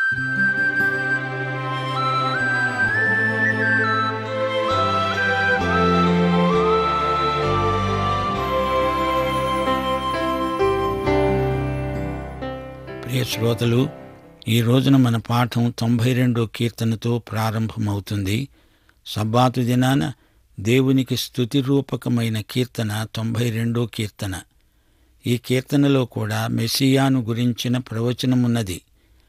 ప్రియ శ్రోతలు ఈ రోజున మన పాఠం తొంభై రెండో కీర్తనతో ప్రారంభమవుతుంది సబ్బాతు దినాన దేవునికి స్తుతి రూపకమైన కీర్తన తొంభై రెండో కీర్తన ఈ కీర్తనలో కూడా మెస్సియాను గురించిన ప్రవచనమున్నది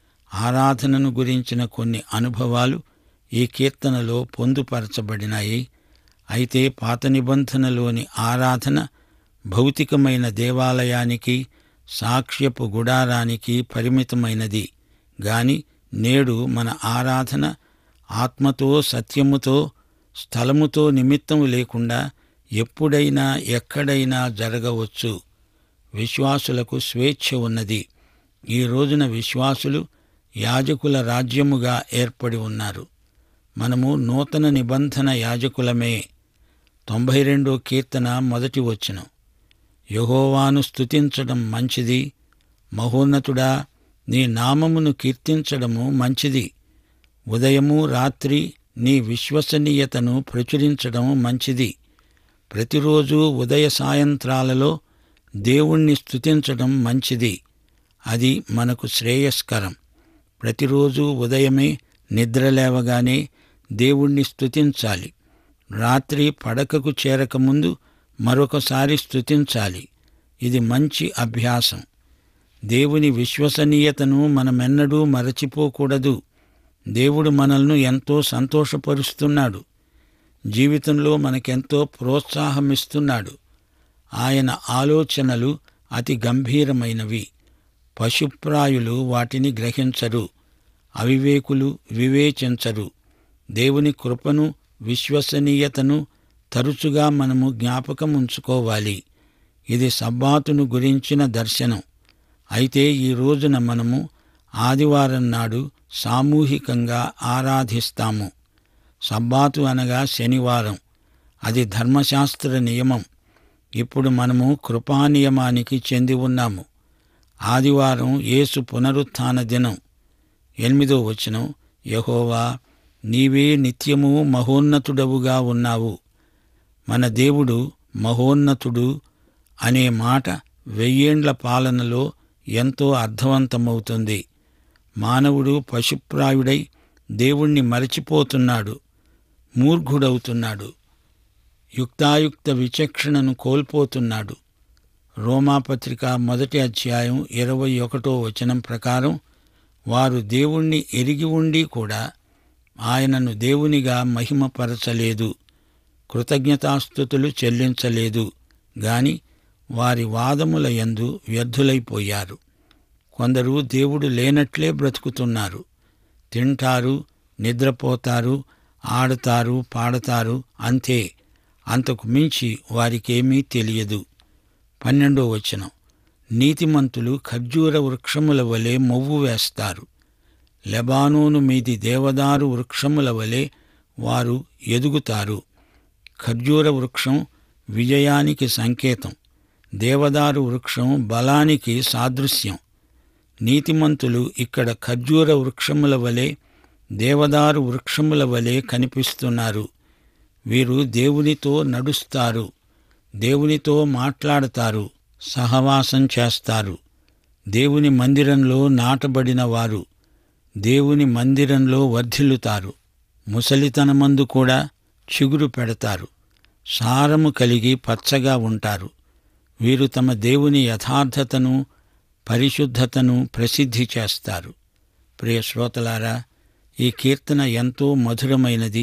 ఆరాధనను గురించిన కొన్ని అనుభవాలు ఈ కీర్తనలో పొందుపరచబడినాయి అయితే పాత నిబంధనలోని ఆరాధన భౌతికమైన దేవాలయానికి సాక్ష్యపు గుడారానికి పరిమితమైనది గాని నేడు మన ఆరాధన ఆత్మతో సత్యముతో స్థలముతో నిమిత్తం లేకుండా ఎప్పుడైనా ఎక్కడైనా జరగవచ్చు విశ్వాసులకు స్వేచ్ఛ ఉన్నది ఈ రోజున విశ్వాసులు యాజకుల రాజ్యముగా ఏర్పడి ఉన్నారు మనము నూతన నిబంధన యాజకులమే తొంభై రెండో కీర్తన మొదటి వచనం యహోవాను స్తుతించడం మంచిది మహోన్నతుడా నీ నామమును కీర్తించడము మంచిది ఉదయము రాత్రి నీ విశ్వసనీయతను ప్రచురించడం మంచిది ప్రతిరోజు ఉదయ సాయంత్రాలలో దేవుణ్ణి స్తుతించడం మంచిది అది మనకు శ్రేయస్కరం ప్రతిరోజు ఉదయమే నిద్రలేవగానే దేవుణ్ణి స్తుతించాలి రాత్రి పడకకు చేరకముందు మరొకసారి స్తుతించాలి ఇది మంచి అభ్యాసం దేవుని విశ్వసనీయతను మనమెన్నడూ మరచిపోకూడదు దేవుడు మనల్ని ఎంతో సంతోషపరుస్తున్నాడు జీవితంలో మనకెంతో ప్రోత్సాహమిస్తున్నాడు ఆయన ఆలోచనలు అతి గంభీరమైనవి పశుప్రాయులు వాటిని గ్రహించరు అవివేకులు వివేచించరు దేవుని కృపను విశ్వసనీయతను తరచుగా మనము జ్ఞాపకం ఉంచుకోవాలి ఇది సబ్బాతును గురించిన దర్శనం అయితే ఈ రోజున మనము ఆదివారం నాడు సామూహికంగా ఆరాధిస్తాము సబ్బాతు అనగా శనివారం అది ధర్మశాస్త్ర నియమం ఇప్పుడు మనము కృపానియమానికి చెంది ఉన్నాము ఆదివారం యేసు పునరుత్థాన దినం ఎనిమిదో వచనం యహోవా నీవే నిత్యము మహోన్నతుడవుగా ఉన్నావు మన దేవుడు మహోన్నతుడు అనే మాట వెయ్యేండ్ల పాలనలో ఎంతో అర్థవంతమవుతుంది మానవుడు పశుప్రాయుడై దేవుణ్ణి మరచిపోతున్నాడు మూర్ఘుడవుతున్నాడు యుక్తాయుక్త విచక్షణను కోల్పోతున్నాడు రోమాపత్రిక మొదటి అధ్యాయం ఇరవై ఒకటో వచనం ప్రకారం వారు దేవుణ్ణి ఎరిగి ఉండి కూడా ఆయనను దేవునిగా మహిమపరచలేదు కృతజ్ఞతాస్థుతులు చెల్లించలేదు గాని వారి వాదముల యందు వ్యర్థులైపోయారు కొందరు దేవుడు లేనట్లే బ్రతుకుతున్నారు తింటారు నిద్రపోతారు ఆడతారు పాడతారు అంతే అంతకు మించి వారికేమీ తెలియదు పన్నెండో వచనం నీతిమంతులు ఖర్జూర వృక్షముల వలె మొవ్వు వేస్తారు లెబానోను మీది దేవదారు వృక్షముల వలె వారు ఎదుగుతారు ఖర్జూర వృక్షం విజయానికి సంకేతం దేవదారు వృక్షం బలానికి సాదృశ్యం నీతిమంతులు ఇక్కడ ఖర్జూర వృక్షముల వలె దేవదారు వృక్షముల వలె కనిపిస్తున్నారు వీరు దేవునితో నడుస్తారు దేవునితో మాట్లాడతారు సహవాసం చేస్తారు దేవుని మందిరంలో నాటబడిన వారు దేవుని మందిరంలో వర్ధిల్లుతారు ముసలితనమందు కూడా చిగురు పెడతారు సారము కలిగి పచ్చగా ఉంటారు వీరు తమ దేవుని యథార్థతను పరిశుద్ధతను ప్రసిద్ధి చేస్తారు ప్రియ శ్రోతలారా ఈ కీర్తన ఎంతో మధురమైనది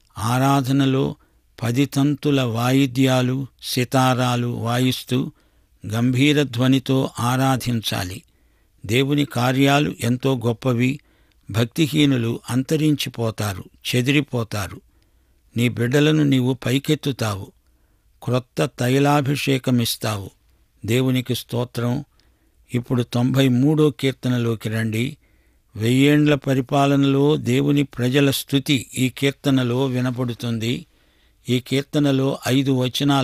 ఆరాధనలో పది తంతుల వాయిద్యాలు సితారాలు వాయిస్తూ గంభీర ధ్వనితో ఆరాధించాలి దేవుని కార్యాలు ఎంతో గొప్పవి భక్తిహీనులు అంతరించిపోతారు చెదిరిపోతారు నీ బిడ్డలను నీవు పైకెత్తుతావు క్రొత్త తైలాభిషేకమిస్తావు దేవునికి స్తోత్రం ఇప్పుడు తొంభై మూడో కీర్తనలోకి రండి వెయ్యేండ్ల పరిపాలనలో దేవుని ప్రజల స్థుతి ఈ కీర్తనలో వినపడుతుంది ఈ కీర్తనలో ఐదు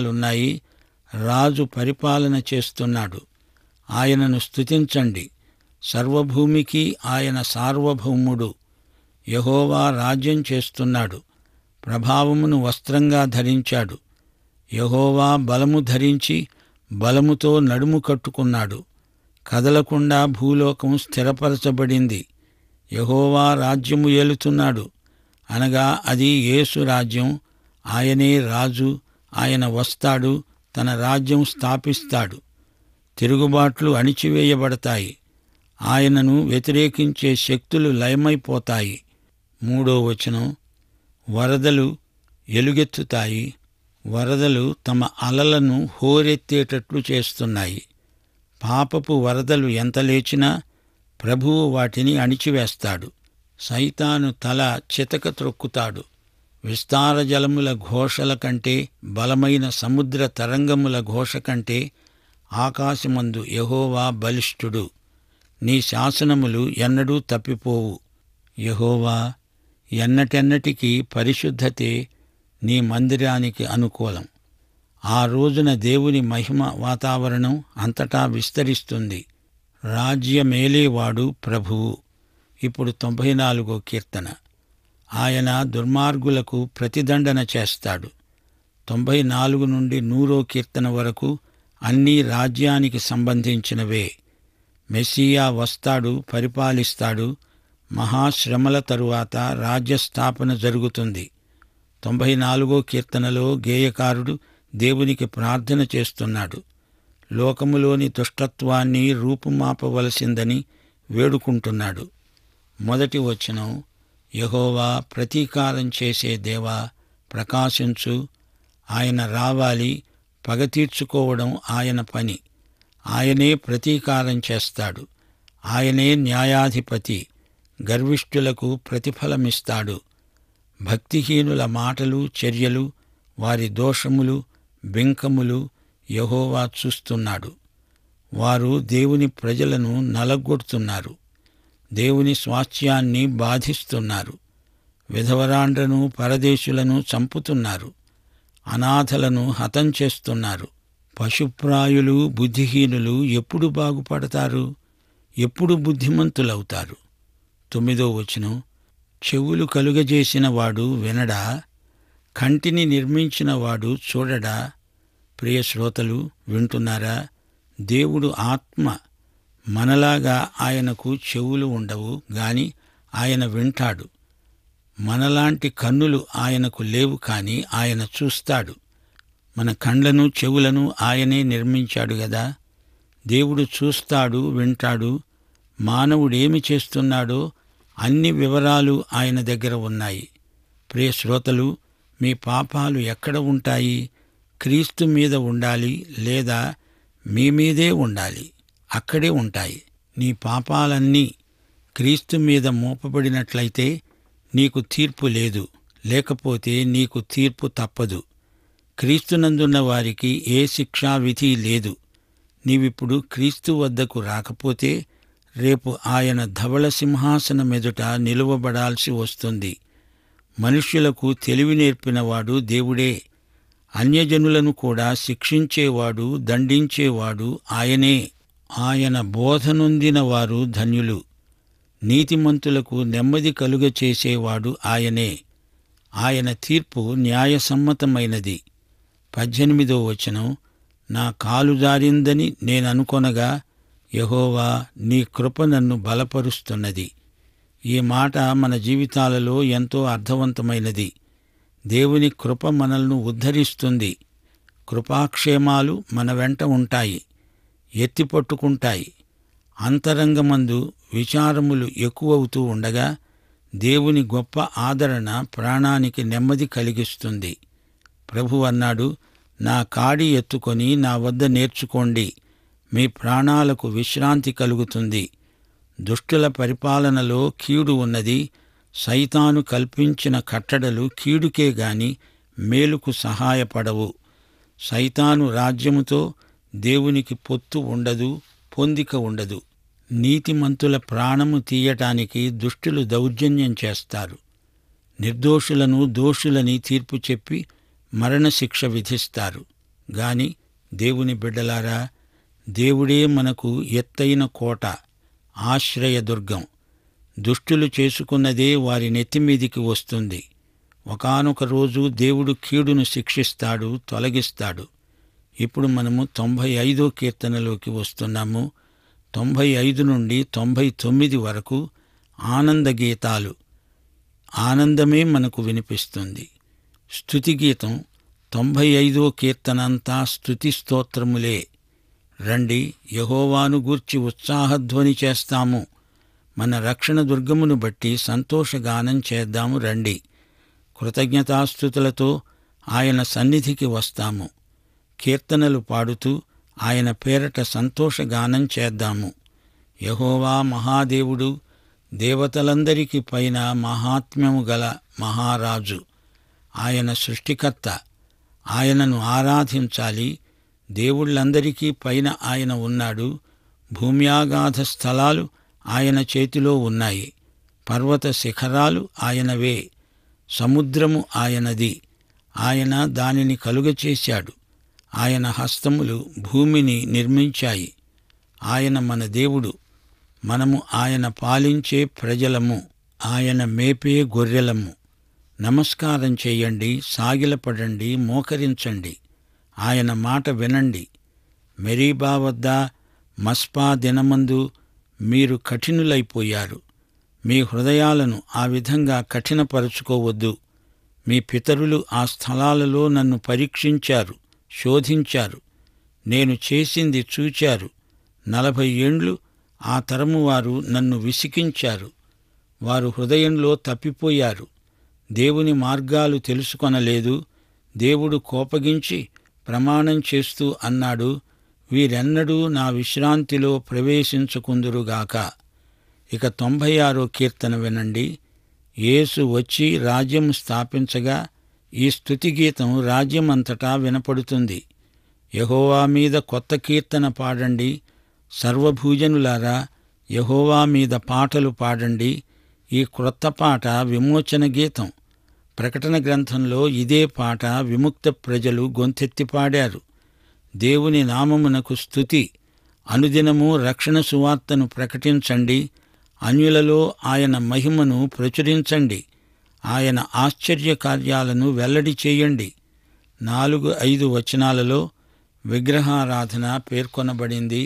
వచనాలున్నాయి రాజు పరిపాలన చేస్తున్నాడు ఆయనను స్తుతించండి సర్వభూమికి ఆయన సార్వభౌముడు యహోవా రాజ్యం చేస్తున్నాడు ప్రభావమును వస్త్రంగా ధరించాడు యహోవా బలము ధరించి బలముతో నడుము కట్టుకున్నాడు కదలకుండా భూలోకం స్థిరపరచబడింది యహోవా రాజ్యము ఏలుతున్నాడు అనగా అది యేసు రాజ్యం ఆయనే రాజు ఆయన వస్తాడు తన రాజ్యం స్థాపిస్తాడు తిరుగుబాట్లు అణిచివేయబడతాయి ఆయనను వ్యతిరేకించే శక్తులు లయమైపోతాయి మూడో వచనం వరదలు ఎలుగెత్తుతాయి వరదలు తమ అలలను హోరెత్తేటట్లు చేస్తున్నాయి పాపపు వరదలు ఎంత లేచినా ప్రభువు వాటిని అణిచివేస్తాడు సైతాను తల చితక త్రొక్కుతాడు విస్తార జలముల ఘోషల కంటే బలమైన సముద్ర తరంగముల ఘోష కంటే ఆకాశమందు యహోవా బలిష్ఠుడు నీ శాసనములు ఎన్నడూ తప్పిపోవు యహోవా ఎన్నటెన్నటికీ పరిశుద్ధతే నీ మందిరానికి అనుకూలం ఆ రోజున దేవుని మహిమ వాతావరణం అంతటా విస్తరిస్తుంది రాజ్యమేలేవాడు ప్రభువు ఇప్పుడు తొంభై నాలుగో కీర్తన ఆయన దుర్మార్గులకు ప్రతిదండన చేస్తాడు తొంభై నాలుగు నుండి నూరో కీర్తన వరకు అన్నీ రాజ్యానికి సంబంధించినవే మెస్సియా వస్తాడు పరిపాలిస్తాడు మహాశ్రమల తరువాత రాజ్యస్థాపన జరుగుతుంది తొంభై నాలుగో కీర్తనలో గేయకారుడు దేవునికి ప్రార్థన చేస్తున్నాడు లోకములోని దుష్టత్వాన్ని రూపుమాపవలసిందని వేడుకుంటున్నాడు మొదటి వచనం యహోవా ప్రతీకారం చేసే దేవా ప్రకాశించు ఆయన రావాలి పగ తీర్చుకోవడం ఆయన పని ఆయనే ప్రతీకారం చేస్తాడు ఆయనే న్యాయాధిపతి గర్విష్ఠులకు ప్రతిఫలమిస్తాడు భక్తిహీనుల మాటలు చర్యలు వారి దోషములు బింకములు యహోవా చూస్తున్నాడు వారు దేవుని ప్రజలను నలగొడుతున్నారు దేవుని స్వాస్థ్యాన్ని బాధిస్తున్నారు విధవరాండ్రను పరదేశులను చంపుతున్నారు అనాథలను హతం చేస్తున్నారు పశుప్రాయులు బుద్ధిహీనులు ఎప్పుడు బాగుపడతారు ఎప్పుడు బుద్ధిమంతులవుతారు తొమ్మిదో వచనం చెవులు కలుగజేసిన వాడు వినడా కంటిని నిర్మించిన వాడు చూడడా ప్రియ శ్రోతలు వింటున్నారా దేవుడు ఆత్మ మనలాగా ఆయనకు చెవులు ఉండవు గాని ఆయన వింటాడు మనలాంటి కన్నులు ఆయనకు లేవు కాని ఆయన చూస్తాడు మన కండ్లను చెవులను ఆయనే నిర్మించాడు గదా దేవుడు చూస్తాడు వింటాడు మానవుడేమి చేస్తున్నాడో అన్ని వివరాలు ఆయన దగ్గర ఉన్నాయి ప్రియ శ్రోతలు మీ పాపాలు ఎక్కడ ఉంటాయి క్రీస్తు మీద ఉండాలి లేదా మీ మీదే ఉండాలి అక్కడే ఉంటాయి నీ పాపాలన్నీ క్రీస్తు మీద మోపబడినట్లయితే నీకు తీర్పు లేదు లేకపోతే నీకు తీర్పు తప్పదు క్రీస్తునందున్న వారికి ఏ శిక్షా విధి లేదు నీవిప్పుడు క్రీస్తు వద్దకు రాకపోతే రేపు ఆయన ధవళ సింహాసనం ఎదుట నిలువబడాల్సి వస్తుంది మనుష్యులకు తెలివి నేర్పినవాడు దేవుడే అన్యజనులను కూడా శిక్షించేవాడు దండించేవాడు ఆయనే ఆయన బోధనొందిన వారు ధన్యులు నీతిమంతులకు నెమ్మది కలుగ చేసేవాడు ఆయనే ఆయన తీర్పు న్యాయసమ్మతమైనది పద్దెనిమిదో వచనం నా కాలు జారిందని నేననుకొనగా యహోవా నీ కృప నన్ను బలపరుస్తున్నది ఈ మాట మన జీవితాలలో ఎంతో అర్థవంతమైనది దేవుని కృప మనల్ని ఉద్ధరిస్తుంది కృపాక్షేమాలు మన వెంట ఉంటాయి ఎత్తిపట్టుకుంటాయి అంతరంగమందు విచారములు ఎక్కువవుతూ ఉండగా దేవుని గొప్ప ఆదరణ ప్రాణానికి నెమ్మది కలిగిస్తుంది ప్రభు అన్నాడు నా కాడి ఎత్తుకొని నా వద్ద నేర్చుకోండి మీ ప్రాణాలకు విశ్రాంతి కలుగుతుంది దుష్టుల పరిపాలనలో కీడు ఉన్నది సైతాను కల్పించిన కట్టడలు కీడుకే గాని మేలుకు సహాయపడవు సైతాను రాజ్యముతో దేవునికి పొత్తు ఉండదు పొందిక ఉండదు నీతిమంతుల ప్రాణము తీయటానికి దుష్టులు దౌర్జన్యం చేస్తారు నిర్దోషులను దోషులని తీర్పు చెప్పి మరణశిక్ష విధిస్తారు గాని దేవుని బిడ్డలారా దేవుడే మనకు ఎత్తైన కోట ఆశ్రయదుర్గం దుష్టులు చేసుకున్నదే వారి నెత్తిమీదికి వస్తుంది ఒకానొక రోజు దేవుడు కీడును శిక్షిస్తాడు తొలగిస్తాడు ఇప్పుడు మనము తొంభై ఐదో కీర్తనలోకి వస్తున్నాము తొంభై ఐదు నుండి తొంభై తొమ్మిది వరకు ఆనంద గీతాలు ఆనందమే మనకు వినిపిస్తుంది స్తుతి గీతం తొంభై ఐదో కీర్తనంతా స్తుతి స్తోత్రములే రండి యహోవాను గూర్చి ఉత్సాహధ్వని చేస్తాము మన రక్షణ దుర్గమును బట్టి సంతోషగానం చేద్దాము రండి కృతజ్ఞతాస్థుతులతో ఆయన సన్నిధికి వస్తాము కీర్తనలు పాడుతూ ఆయన పేరట సంతోషగానం చేద్దాము యహోవా మహాదేవుడు దేవతలందరికీ పైన మహాత్మ్యము గల మహారాజు ఆయన సృష్టికర్త ఆయనను ఆరాధించాలి దేవుళ్ళందరికీ పైన ఆయన ఉన్నాడు భూమ్యాగాధ స్థలాలు ఆయన చేతిలో ఉన్నాయి పర్వత శిఖరాలు ఆయనవే సముద్రము ఆయనది ఆయన దానిని కలుగచేశాడు ఆయన హస్తములు భూమిని నిర్మించాయి ఆయన మన దేవుడు మనము ఆయన పాలించే ప్రజలము ఆయన మేపే గొర్రెలము నమస్కారం చేయండి సాగిలపడండి మోకరించండి ఆయన మాట వినండి మెరీబా వద్ద మస్పా దినమందు మీరు కఠినులైపోయారు మీ హృదయాలను ఆ విధంగా కఠినపరుచుకోవద్దు మీ పితరులు ఆ స్థలాలలో నన్ను పరీక్షించారు శోధించారు నేను చేసింది చూచారు నలభై ఏండ్లు ఆ తరము వారు నన్ను విసికించారు వారు హృదయంలో తప్పిపోయారు దేవుని మార్గాలు తెలుసుకొనలేదు దేవుడు కోపగించి ప్రమాణం చేస్తూ అన్నాడు వీరెన్నడూ నా విశ్రాంతిలో ప్రవేశించుకుందురుగాక ఇక తొంభై ఆరో కీర్తన వినండి యేసు వచ్చి రాజ్యం స్థాపించగా ఈ స్తుతి గీతం రాజ్యమంతటా వినపడుతుంది యహోవా మీద కొత్త కీర్తన పాడండి సర్వభూజనులారా యహోవా మీద పాటలు పాడండి ఈ క్రొత్త పాట విమోచన గీతం ప్రకటన గ్రంథంలో ఇదే పాట విముక్త ప్రజలు గొంతెత్తి పాడారు దేవుని నామమునకు స్తుతి అనుదినము రక్షణ సువార్తను ప్రకటించండి అన్యులలో ఆయన మహిమను ప్రచురించండి ఆయన ఆశ్చర్య కార్యాలను వెల్లడి చేయండి నాలుగు ఐదు వచనాలలో విగ్రహారాధన పేర్కొనబడింది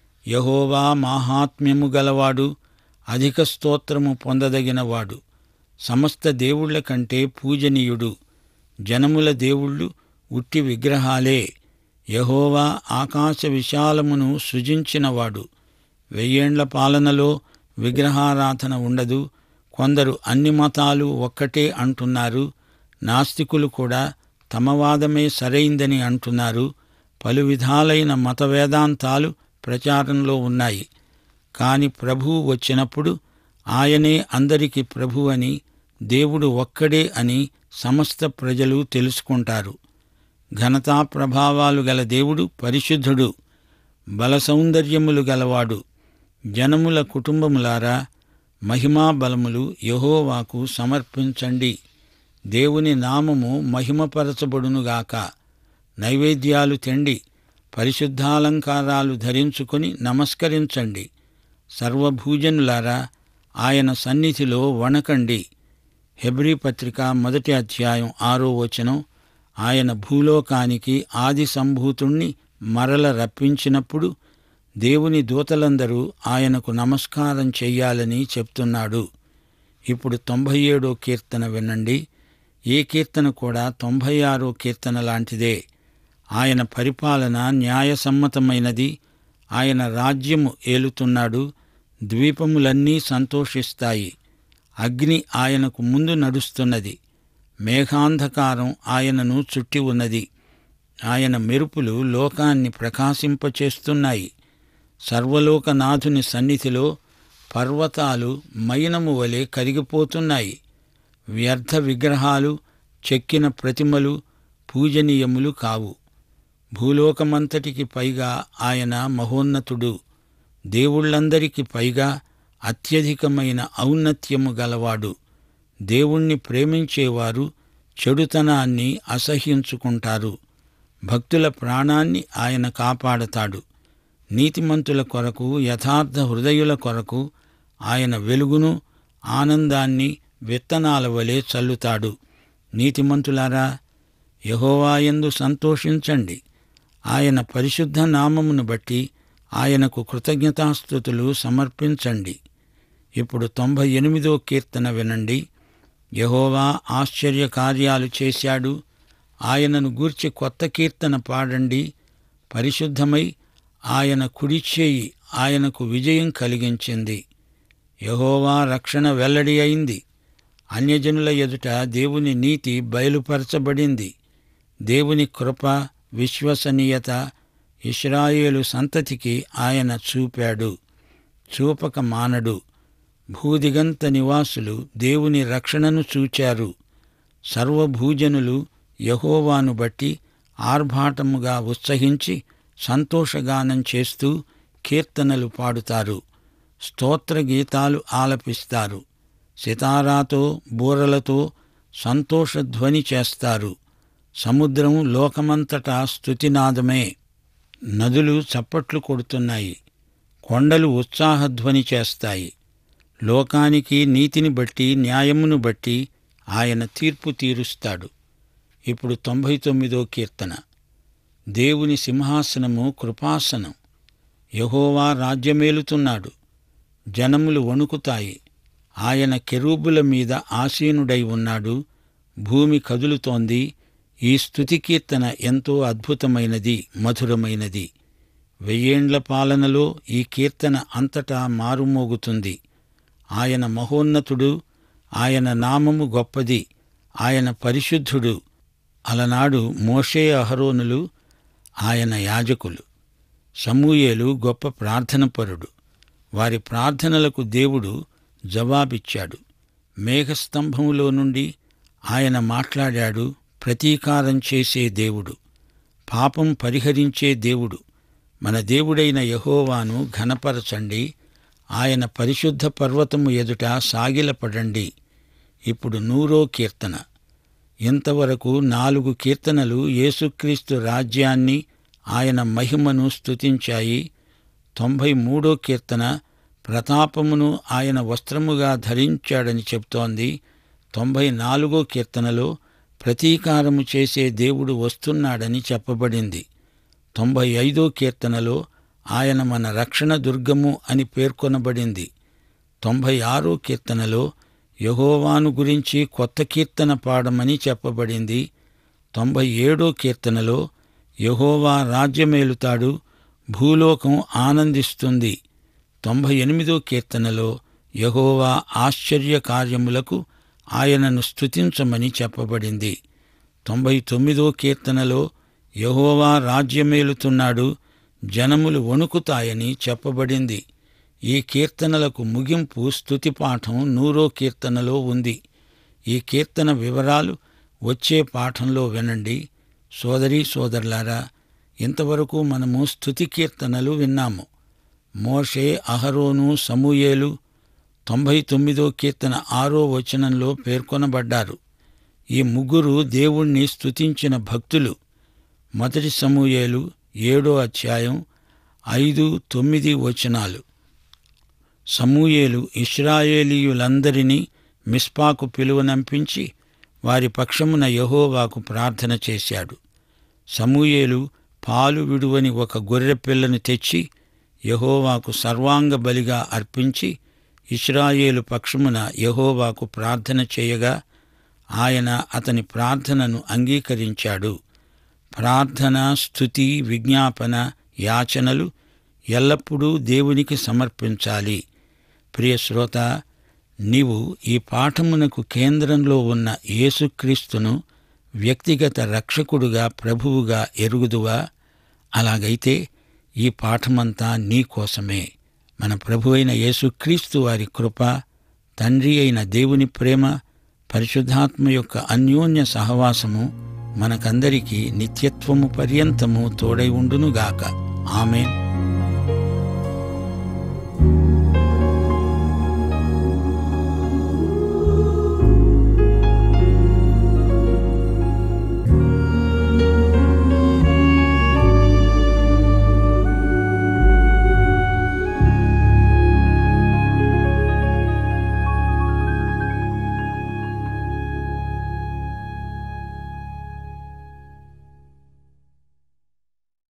యహోవా మాహాత్మ్యము గలవాడు అధిక స్తోత్రము పొందదగినవాడు సమస్త దేవుళ్ల కంటే పూజనీయుడు జనముల దేవుళ్ళు ఉట్టి విగ్రహాలే యహోవా ఆకాశ విశాలమును సృజించినవాడు వెయ్యేండ్ల పాలనలో విగ్రహారాధన ఉండదు కొందరు అన్ని మతాలు ఒక్కటే అంటున్నారు నాస్తికులు కూడా తమ వాదమే సరైందని అంటున్నారు పలు విధాలైన మత వేదాంతాలు ప్రచారంలో ఉన్నాయి కాని ప్రభువు వచ్చినప్పుడు ఆయనే అందరికీ ప్రభు అని దేవుడు ఒక్కడే అని సమస్త ప్రజలు తెలుసుకుంటారు ఘనతా ప్రభావాలు గల దేవుడు పరిశుద్ధుడు బల సౌందర్యములు గలవాడు జనముల కుటుంబములారా మహిమా బలములు యహోవాకు సమర్పించండి దేవుని నామము మహిమపరచబడునుగాక నైవేద్యాలు తెండి పరిశుద్ధాలంకారాలు ధరించుకొని నమస్కరించండి సర్వభూజనులారా ఆయన సన్నిధిలో వణకండి హెబ్రీ పత్రిక మొదటి అధ్యాయం ఆరో వచనం ఆయన భూలోకానికి ఆది సంభూతుణ్ణి మరల రప్పించినప్పుడు దేవుని దూతలందరూ ఆయనకు నమస్కారం చెయ్యాలని చెప్తున్నాడు ఇప్పుడు తొంభై ఏడో కీర్తన వినండి ఏ కీర్తన కూడా తొంభై ఆరో కీర్తన లాంటిదే ఆయన పరిపాలన న్యాయసమ్మతమైనది ఆయన రాజ్యము ఏలుతున్నాడు ద్వీపములన్నీ సంతోషిస్తాయి అగ్ని ఆయనకు ముందు నడుస్తున్నది మేఘాంధకారం ఆయనను చుట్టి ఉన్నది ఆయన మెరుపులు లోకాన్ని ప్రకాశింపచేస్తున్నాయి సర్వలోకనాథుని సన్నిధిలో పర్వతాలు మైనము వలె కరిగిపోతున్నాయి వ్యర్థ విగ్రహాలు చెక్కిన ప్రతిమలు పూజనీయములు కావు భూలోకమంతటికి పైగా ఆయన మహోన్నతుడు దేవుళ్ళందరికీ పైగా అత్యధికమైన ఔన్నత్యము గలవాడు దేవుణ్ణి ప్రేమించేవారు చెడుతనాన్ని అసహ్యించుకుంటారు భక్తుల ప్రాణాన్ని ఆయన కాపాడతాడు నీతిమంతుల కొరకు యథార్థ హృదయుల కొరకు ఆయన వెలుగును ఆనందాన్ని విత్తనాల వలె చల్లుతాడు నీతిమంతులారా యహోవాయందు సంతోషించండి ఆయన పరిశుద్ధ నామమును బట్టి ఆయనకు కృతజ్ఞతాస్థుతులు సమర్పించండి ఇప్పుడు తొంభై ఎనిమిదో కీర్తన వినండి యహోవా ఆశ్చర్య కార్యాలు చేశాడు ఆయనను గూర్చి కొత్త కీర్తన పాడండి పరిశుద్ధమై ఆయన కుడిచేయి ఆయనకు విజయం కలిగించింది యహోవా రక్షణ వెల్లడి అయింది అన్యజనుల ఎదుట దేవుని నీతి బయలుపరచబడింది దేవుని కృప విశ్వసనీయత ఇస్రాయేలు సంతతికి ఆయన చూపాడు చూపక మానడు భూదిగంత నివాసులు దేవుని రక్షణను చూచారు సర్వభూజనులు యహోవాను బట్టి ఆర్భాటముగా ఉత్సహించి సంతోషగానం చేస్తూ కీర్తనలు పాడుతారు స్తోత్ర గీతాలు ఆలపిస్తారు సితారాతో బూరలతో సంతోషధ్వని చేస్తారు సముద్రం లోకమంతటా స్తుతినాదమే నదులు చప్పట్లు కొడుతున్నాయి కొండలు ఉత్సాహధ్వని చేస్తాయి లోకానికి నీతిని బట్టి న్యాయమును బట్టి ఆయన తీర్పు తీరుస్తాడు ఇప్పుడు తొంభై తొమ్మిదో కీర్తన దేవుని సింహాసనము కృపాసనం యహోవా రాజ్యమేలుతున్నాడు జనములు వణుకుతాయి ఆయన కెరూబుల మీద ఆసీనుడై ఉన్నాడు భూమి కదులుతోంది ఈ స్తుతి కీర్తన ఎంతో అద్భుతమైనది మధురమైనది వెయ్యేండ్ల పాలనలో ఈ కీర్తన అంతటా మారుమోగుతుంది ఆయన మహోన్నతుడు ఆయన నామము గొప్పది ఆయన పరిశుద్ధుడు అలనాడు మోషే అహరోనులు ఆయన యాజకులు సమూయేలు గొప్ప ప్రార్థనపరుడు వారి ప్రార్థనలకు దేవుడు జవాబిచ్చాడు మేఘస్తంభములో నుండి ఆయన మాట్లాడాడు ప్రతీకారం చేసే దేవుడు పాపం పరిహరించే దేవుడు మన దేవుడైన యహోవాను ఘనపరచండి ఆయన పరిశుద్ధ పర్వతము ఎదుట సాగిలపడండి ఇప్పుడు నూరో కీర్తన ఇంతవరకు నాలుగు కీర్తనలు యేసుక్రీస్తు రాజ్యాన్ని ఆయన మహిమను స్తుతించాయి తొంభై మూడో కీర్తన ప్రతాపమును ఆయన వస్త్రముగా ధరించాడని చెప్తోంది తొంభై నాలుగో కీర్తనలో ప్రతీకారము చేసే దేవుడు వస్తున్నాడని చెప్పబడింది తొంభై ఐదో కీర్తనలో ఆయన మన రక్షణ దుర్గము అని పేర్కొనబడింది తొంభై ఆరో కీర్తనలో యహోవాను గురించి కొత్త కీర్తన పాడమని చెప్పబడింది తొంభై ఏడో కీర్తనలో యహోవా రాజ్యమేలుతాడు భూలోకం ఆనందిస్తుంది తొంభై ఎనిమిదో కీర్తనలో యహోవా ఆశ్చర్య కార్యములకు ఆయనను స్తుతించమని చెప్పబడింది తొంభై తొమ్మిదో కీర్తనలో యహోవా రాజ్యమేలుతున్నాడు జనములు వణుకుతాయని చెప్పబడింది ఈ కీర్తనలకు ముగింపు స్తుతి పాఠం నూరో కీర్తనలో ఉంది ఈ కీర్తన వివరాలు వచ్చే పాఠంలో వినండి సోదరీ సోదరులారా ఇంతవరకు మనము స్తుతి కీర్తనలు విన్నాము మోషే అహరోను సమూయేలు తొంభై తొమ్మిదో కీర్తన ఆరో వచనంలో పేర్కొనబడ్డారు ఈ ముగ్గురు దేవుణ్ణి స్తుతించిన భక్తులు మొదటి సమూయేలు ఏడో అధ్యాయం ఐదు తొమ్మిది వచనాలు సమూయేలు ఇస్రాయేలీయులందరినీ మిస్పాకు పిలువనంపించి వారి పక్షమున యహోవాకు ప్రార్థన చేశాడు సమూయేలు పాలు విడువని ఒక గొర్రెపిల్లను తెచ్చి యహోవాకు సర్వాంగ బలిగా అర్పించి ఇస్రాయేలు పక్షమున యహోవాకు ప్రార్థన చేయగా ఆయన అతని ప్రార్థనను అంగీకరించాడు ప్రార్థన స్థుతి విజ్ఞాపన యాచనలు ఎల్లప్పుడూ దేవునికి సమర్పించాలి ప్రియ శ్రోత నీవు ఈ పాఠమునకు కేంద్రంలో ఉన్న యేసుక్రీస్తును వ్యక్తిగత రక్షకుడుగా ప్రభువుగా ఎరుగుదువా అలాగైతే ఈ పాఠమంతా నీ కోసమే మన ప్రభు అయిన యేసుక్రీస్తు వారి కృప తండ్రి అయిన దేవుని ప్రేమ పరిశుద్ధాత్మ యొక్క అన్యోన్య సహవాసము మనకందరికీ నిత్యత్వము పర్యంతము తోడై ఉండునుగాక ఆమెన్